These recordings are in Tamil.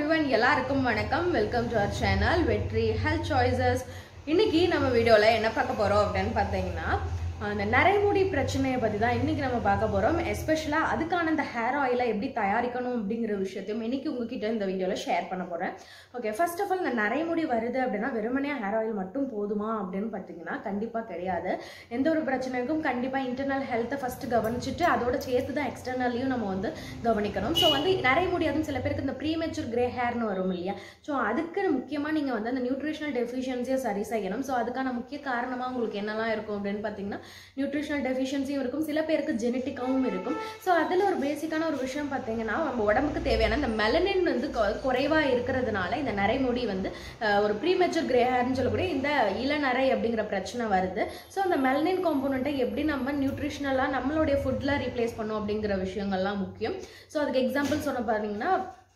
எவ்ரிவன் எல்லாருக்கும் வணக்கம் welcome to our channel Vetri health choices இன்னைக்கு நம்ம வீடியோவில் என்ன பார்க்க போகிறோம் அப்படின்னு பார்த்தீங்கன்னா அந்த நரைமுடி பிரச்சனையை பற்றி தான் இன்னைக்கு நம்ம பார்க்க போகிறோம் எஸ்பெஷலாக அதுக்கான இந்த ஹேர் ஆயிலை எப்படி தயாரிக்கணும் அப்படிங்கிற விஷயத்தையும் இன்னைக்கு உங்ககிட்ட இந்த வீடியோவில் ஷேர் பண்ண போகிறேன் ஓகே ஃபர்ஸ்ட் ஆஃப் ஆல் இந்த நரைமுடி வருது அப்படின்னா வெறுமனே ஹேர் ஆயில் மட்டும் போதுமா அப்படின்னு பார்த்தீங்கன்னா கண்டிப்பாக கிடையாது எந்த ஒரு பிரச்சனைக்கும் கண்டிப்பாக இன்டர்னல் ஹெல்த்தை ஃபஸ்ட்டு கவனிச்சுட்டு அதோட சேர்த்து தான் எக்ஸ்டர்னல்லையும் நம்ம வந்து கவனிக்கணும் ஸோ வந்து நரைமுடி அதுவும் சில பேருக்கு இந்த ப்ரீமெச்சூர் கிரே ஹேர்னு வரும் இல்லையா ஸோ அதுக்கு முக்கியமாக நீங்கள் வந்து அந்த நியூட்ரிஷனல் டெஃபிஷியன்சியை சரி செய்யணும் ஸோ அதுக்கான முக்கிய காரணமாக உங்களுக்கு என்னெல்லாம் இருக்கும் அப்படின்னு பார்த்தீங்கன்னா நியூட்ரிஷனல் டெஃபிஷியன்சியும் இருக்கும் சில பேருக்கு ஜெனட்டிக்காவும் இருக்கும் ஸோ அதில் ஒரு பேசிக்கான ஒரு விஷயம் பார்த்தீங்கன்னா நம்ம உடம்புக்கு தேவையான இந்த மெலனின் வந்து குறைவாக இருக்கிறதுனால இந்த நரைமுடி வந்து அஹ், ஒரு ப்ரீமெச்சூர் கிரே ஹேர்னு சொல்லக்கூடிய இந்த இளநரை அப்படிங்கிற பிரச்சனை வருது ஸோ அந்த மெலனின் காம்போனண்ட்டை எப்படி நம்ம நியூட்ரிஷனலாக நம்மளுடைய ஃபுட்டில் ரீப்ளேஸ் பண்ணோம் அப்படிங்கிற விஷயங்கள்லாம் முக்கியம் ஸோ அதுக்கு எக்ஸாம்பிள் சொன்ன பார்த்தீங்கன்னா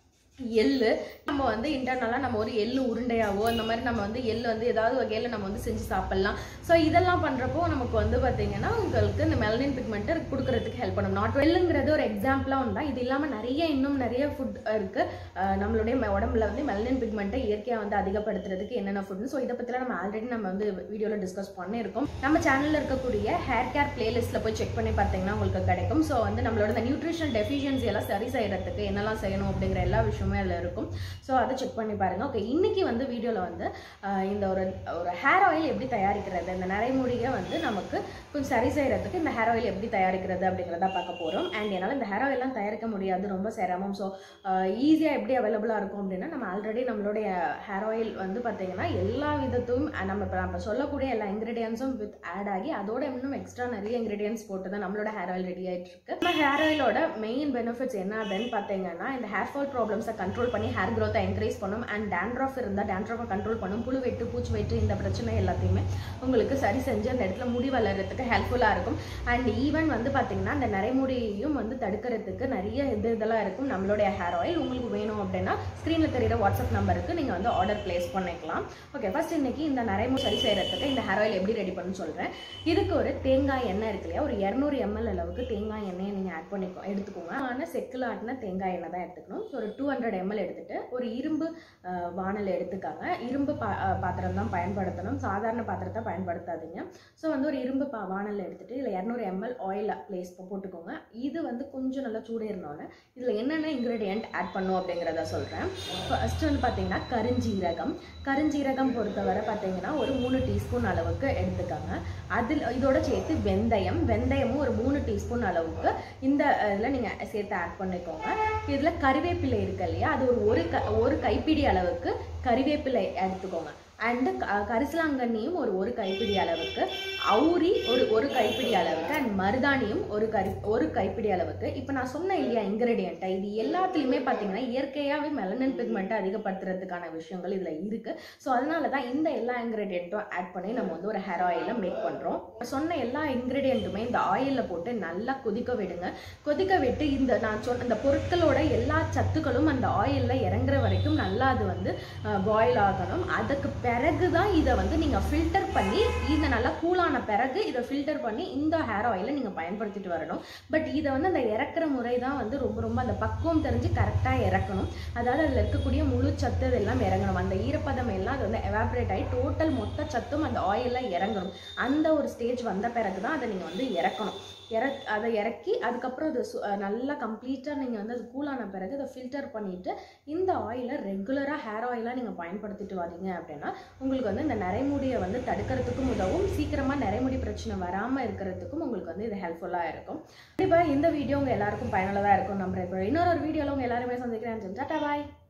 எள்ளு நம்ம வந்து இன்டர்னலாக நம்ம ஒரு எள்ளு உருண்டையாவோ இந்த மாதிரி நம்ம வந்து எள்ளு வந்து ஏதாவது வகையில் நம்ம வந்து செஞ்சு சாப்பிட்லாம் ஸோ இதெல்லாம் பண்ணுறப்போ நமக்கு வந்து பார்த்தீங்கன்னா உங்களுக்கு இந்த மெலனின் பிக்மெண்ட்டை கொடுக்கறதுக்கு ஹெல்ப் பண்ணும் நாட் எள்ளுங்கிறது ஒரு எக்ஸாம்பிளாக ஒன்று தான் இது இல்லாமல் நிறைய இன்னும் நிறைய ஃபுட் இருக்குது நம்மளுடைய ம- உடம்புல வந்து மெலனின் பிக்மெண்ட்டை இயற்கையாக வந்து அதிகப்படுத்துறதுக்கு என்னென்ன ஃபுட்னு ஸோ இதை பற்றிலாம் நம்ம ஆல்ரெடி நம்ம வந்து வீடியோவில் டிஸ்கஸ் பண்ணியிருக்கோம் நம்ம சேனலில் இருக்கக்கூடிய ஹேர் கேர் பிளேலிஸ்ட்டில் போய் செக் பண்ணி பார்த்தீங்கன்னா உங்களுக்கு கிடைக்கும் ஸோ வந்து நம்மளோட இந்த நியூட்ரிஷனல் டெஃபிஷியன்சி எல்லாம் சரி செய்யறதுக்கு என்னெல்லாம் செய்யணும் அப்படிங்கிற எல்லா விஷயமுமே அதில் இருக்கும் ஸோ அதை செக் பண்ணி பாருங்க ஓகே இன்னைக்கு வந்து வீடியோவில் வந்து ஆஹ், இந்த ஒரு ஒரு ஹேர் ஆயில் எப்படி தயாரிக்கிறது இந்த நரைமுடியை வந்து நமக்கு கொஞ்சம் சரி செய்யறதுக்கு இந்த ஹேர் ஆயில் எப்படி தயாரிக்கிறது அப்படிங்கிறத பார்க்க போகிறோம் அண்ட் என்னால் இந்த ஹேர் ஆயிலாம் தயாரிக்க முடியாது ரொம்ப சிரமம் ஸோ ஈஸியாக எப்படி அவைலபிளாக இருக்கும் அப்படின்னா நம்ம ஆல்ரெடி நம்மளுடைய ஹேர் ஆயில் வந்து பார்த்தீங்கன்னா எல்லா விதத்தையும் அஹ், நம்ம இப்போ நம்ம சொல்லக்கூடிய எல்லா இன்க்ரீடியன்ஸும் வித் ஆட் ஆகி அதோட இன்னும் எக்ஸ்ட்ரா நிறைய இன்க்ரீடியன்ஸ் போட்டு தான் நம்மளோட ஹேர் ஆயில் ரெடி ஆயிட்டு இருக்கு நம்ம ஹேர் ஆயிலோட மெயின் பெனிஃபிட்ஸ் என்ன அப்படின்னு பார்த்தீங்கன்னா இந்த ஹேர் ஃபால் ப்ராப்ளம்ஸை கண்ட்ரோல் பண்ணி ஹேர் க்ரோத்தை என்கரேஜ் பண்ணும் அண்ட் டேண்ட்ரஃப் இருந்தால் டேண்ட்ரஃபை கண்ட்ரோல் பண்ணும் புழு வெட்டு பூச்சி வெட்டு இந்த பிரச்சனை எல்லாத்தையுமே உங்களுக்கு சரி செஞ்சு அந்த இடத்துல முடி வளர்றதுக்கு ஹெல்ப்ஃபுல்லாக இருக்கும் அண்ட் ஈவன் வந்து பார்த்தீங்கன்னா அந்த நரைமுடியையும் வந்து தடுக்கிறதுக்கு நிறைய இது இதெல்லாம் இருக்கும் நம்மளுடைய ஹேர் ஆயில் உங்களுக்கு வேணும் அப்படின்னா ஸ்க்ரீனில் தெரியுற வாட்ஸ்அப் நம்பருக்கு நீங்கள் வந்து ஆர்டர் பிளேஸ் பண்ணிக்கலாம் ஓகே ஃபர்ஸ்ட் இன்னைக்கு இந்த நரைமுடி சரி செய்யறதுக்கு இந்த ஹேர் ஆயில் எப்படி ரெடி பண்ணு சொல்கிறேன் இதுக்கு ஒரு தேங்காய் எண்ணெய் இருக்கு இல்லையா ஒரு இரநூறு எம்எல் அளவுக்கு தேங்காய் எண்ணெயை நீங்கள் ஆட் பண்ணிக்கோ எடுத்துக்கோங்க ஆனால் செக்கில் ஆட்டின தேங்காய் எண்ணெய் தான் எடுத்துக்கணும் ஸோ ஒரு டூ ஹண்ட்ரட் எம்எல் எடுத்துட்டு ஒரு இரும்பு அஹ், வாணல் எடுத்துக்காங்க இரும்பு பா அஹ், பாத்திரம் தான் பயன்படுத்தணும் சாதாரண பாத்திரத்தை பயன்படுத்தாதீங்க ஸோ வந்து ஒரு இரும்பு பா வாணல் எடுத்துட்டு இதில் இரநூறு எம்எல் ஆயில் ப்ளேஸ் போட்டுக்கோங்க இது வந்து கொஞ்சம் நல்லா சூடேறினோன்னே இதில் என்னென்ன இன்க்ரீடியன்ட் ஆட் பண்ணும் அப்படிங்கிறத சொல்கிறேன் ஃபர்ஸ்ட் வந்து பார்த்தீங்கன்னா கருஞ்சீரகம் கருஞ்சீரகம் பொறுத்தவரை பார்த்தீங்கன்னா ஒரு மூணு டீஸ்பூன் அளவுக்கு எடுத்துக்கோங்க அதில் இதோட சேர்த்து வெந்தயம் வெந்தயமும் ஒரு மூணு டீஸ்பூன் அளவுக்கு இந்த இதில் நீங்கள் சேர்த்து ஆட் பண்ணிக்கோங்க இதில் கறிவேப்பிலை இருக்கு இல்லையா அது ஒரு ஒரு க ஒரு கைப்பிடி அளவுக்கு கறிவேப்பிலை எடுத்துக்கோங்க அண்டு கரிசலாங்கண்ணியும் ஒரு ஒரு கைப்பிடி அளவுக்கு அவுரி ஒரு ஒரு கைப்பிடி அளவுக்கு அண்ட் மருதாணியும் ஒரு கரி ஒரு கைப்பிடி அளவுக்கு இப்போ நான் சொன்னேன் இல்லையா இன்க்ரீடியண்ட்டை இது எல்லாத்துலேயுமே பார்த்தீங்கன்னா இயற்கையாகவே மெலனின் பிக்மெண்ட்டை அதிகப்படுத்துறதுக்கான விஷயங்கள் இதில் இருக்குது ஸோ அதனால தான் இந்த எல்லா இன்க்ரீடியண்ட்டும் ஆட் பண்ணி நம்ம வந்து ஒரு ஹேர் ஆயிலை மேக் பண்ணுறோம் சொன்ன எல்லா இன்க்ரீடியண்ட்டுமே இந்த ஆயிலில் போட்டு நல்லா கொதிக்க விடுங்க கொதிக்க விட்டு இந்த நான் சொன்ன இந்த பொருட்களோட எல்லா சத்துக்களும் அந்த ஆயிலில் இறங்குற வரைக்கும் நல்லா அது வந்து பாயில் ஆகணும் அதுக்கு பிறகு தான் இதை வந்து நீங்கள் ஃபில்டர் பண்ணி இந்த நல்லா கூலான பிறகு இதை ஃபில்டர் பண்ணி இந்த ஹேர் ஆயிலை நீங்கள் பயன்படுத்திட்டு வரணும் பட் இதை வந்து அந்த இறக்குற முறை தான் வந்து ரொம்ப ரொம்ப அந்த பக்குவம் தெரிஞ்சு கரெக்டாக இறக்கணும் அதாவது அதில் இருக்கக்கூடிய முழு சத்து இதெல்லாம் இறங்கணும் அந்த ஈரப்பதம் எல்லாம் அது வந்து எவாப்ரேட் ஆகி டோட்டல் மொத்த சத்தும் அந்த ஆயிலில் இறங்கணும் அந்த ஒரு ஸ்டேஜ் வந்த பிறகு தான் அதை நீங்கள் வந்து இறக்கணும் இறக் அதை இறக்கி அதுக்கப்புறம் அது சு- அஹ் நல்லா கம்ப்ளீட்டாக நீங்கள் வந்து அது கூலான பிறகு அதை ஃபில்டர் பண்ணிவிட்டு இந்த ஆயிலை ரெகுலராக ஹேர் ஆயிலாக நீங்கள் பயன்படுத்திட்டு வரீங்க அப்படின்னா உங்களுக்கு வந்து இந்த நரைமுடியை வந்து தடுக்கிறதுக்கும் உதவும் சீக்கிரமாக நரைமுடி பிரச்சனை வராமல் இருக்கிறதுக்கும் உங்களுக்கு வந்து இது ஹெல்ப்ஃபுல்லாக இருக்கும் கண்டிப்பாக இந்த வீடியோ உங்கள் எல்லாருக்கும் பயனுள்ளதாக இருக்கும் நம்புறேன் இப்போ இன்னொரு வீடியோவில் உங்கள் எல்லாருமே சந்திக்கிறேன் டாட்டா பாய்